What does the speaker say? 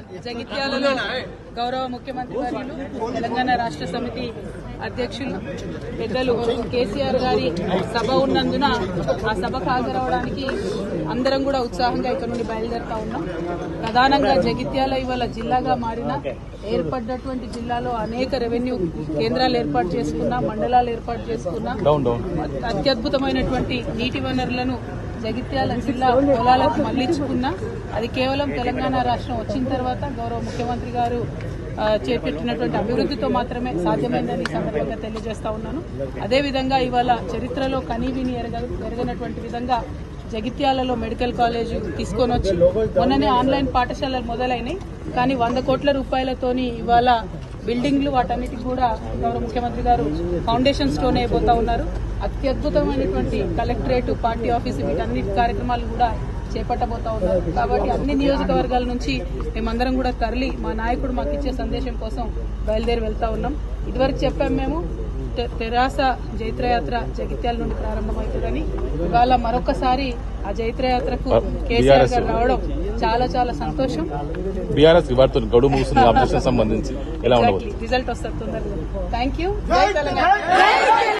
జగిత్యాలలో గౌరవ ముఖ్యమంత్రి వర్యులు తెలంగాణ రాష్ట్ర సమితి అధ్యక్షులు పెద్దలు కేసీఆర్ గారి సభ ఉన్నందున ఆ సభకు హాజరవడానికి అందరం కూడా ఉత్సాహంగా ఇక్కడ నుండి బయలుదేరుతా ఉన్నాం ప్రధానంగా జగిత్యాల ఇవాళ జిల్లాగా మారిన ఏర్పడ్డటువంటి జిల్లాలో అనేక రెవెన్యూ కేంద్రాలు ఏర్పాటు చేసుకున్నా మండలాలు ఏర్పాటు చేసుకున్నా అత్యద్భుతమైనటువంటి నీటి వనరులను జగిత్యాల జిల్లా పొలాలకు మళ్లించుకున్నా అది కేవలం తెలంగాణ రాష్ట్రం వచ్చిన తర్వాత గౌరవ ముఖ్యమంత్రి గారు ఆ, చేపట్టినటువంటి అభివృద్ధితో మాత్రమే సాధ్యమైందని ఈ సందర్భంగా తెలియజేస్తా ఉన్నాను అదేవిధంగా ఇవాళ చరిత్రలో కనీవిని ఎరగ ఎరగనటువంటి విధంగా జగిత్యాలలో మెడికల్ కాలేజ్ తీసుకొని వచ్చి మొన్ననే ఆన్లైన్ పాఠశాలలు మొదలైనాయి కానీ వంద కోట్ల రూపాయలతోని ఇవాళ బిల్డింగ్లు వాటన్నిటికి కూడా గౌరవ ముఖ్యమంత్రి గారు ఫౌండేషన్ స్టోన్ అయిపోతా ఉన్నారు అత్యద్భుతమైనటువంటి కలెక్టరేట్ పార్టీ ఆఫీసు వీటన్నిటి కార్యక్రమాలు కూడా చేపట్టబోతా ఉన్నారు కాబట్టి అన్ని నియోజకవర్గాల నుంచి మేమందరం కూడా తరలి మా నాయకుడు మాకు ఇచ్చే సందేశం కోసం బయలుదేరి వెళ్తా ఉన్నాం ఇదివరకు చెప్పాం మేము తె- తెరాస జైత్రయాత్ర జగిత్యాల నుండి ప్రారంభమవుతుందని ఇవాళ మరొకసారి ఆ జైత్రయాత్రకు కేసీఆర్ గారు రావడం చాలా చాలా సంతోషం బీఆర్ఎస్ వారితో గడువు ముగుస్తున్న ఆపరేషన్ సంబంధించి ఎలా ఉండవచ్చు రిజల్ట్ వస్తుంది తొందరగా థ్యాంక్ యూ జై తెలంగాణ